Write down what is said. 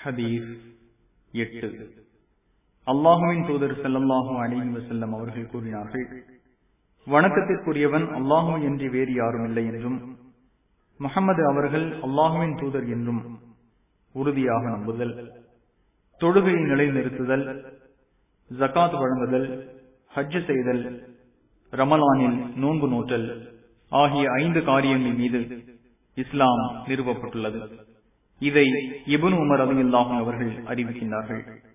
ஹதீஸ் எட்டு அல்லாஹுவின் தூதர் செல்லல்லாஹு அலிஹி வசல்லம் அவர்கள் கூறினார்கள் வணக்கத்திற்குரியவன் அல்லாஹு என்று வேறு யாரும் இல்லை என்றும் முகமது அவர்கள் அல்லாஹுவின் தூதர் என்றும் உறுதியாக நம்புதல் தொழுகையை நிலைநிறுத்துதல் ஜக்காத் வழங்குதல் ஹஜ்ஜு செய்தல் ரமலானில் நோன்பு நோட்டல் ஆகிய ஐந்து காரியங்கள் மீது இஸ்லாம் நிறுவப்பட்டுள்ளது இதை இபுன் உமர் அலியுல்லாஹும் அவர்கள் அறிவிக்கின்றார்கள்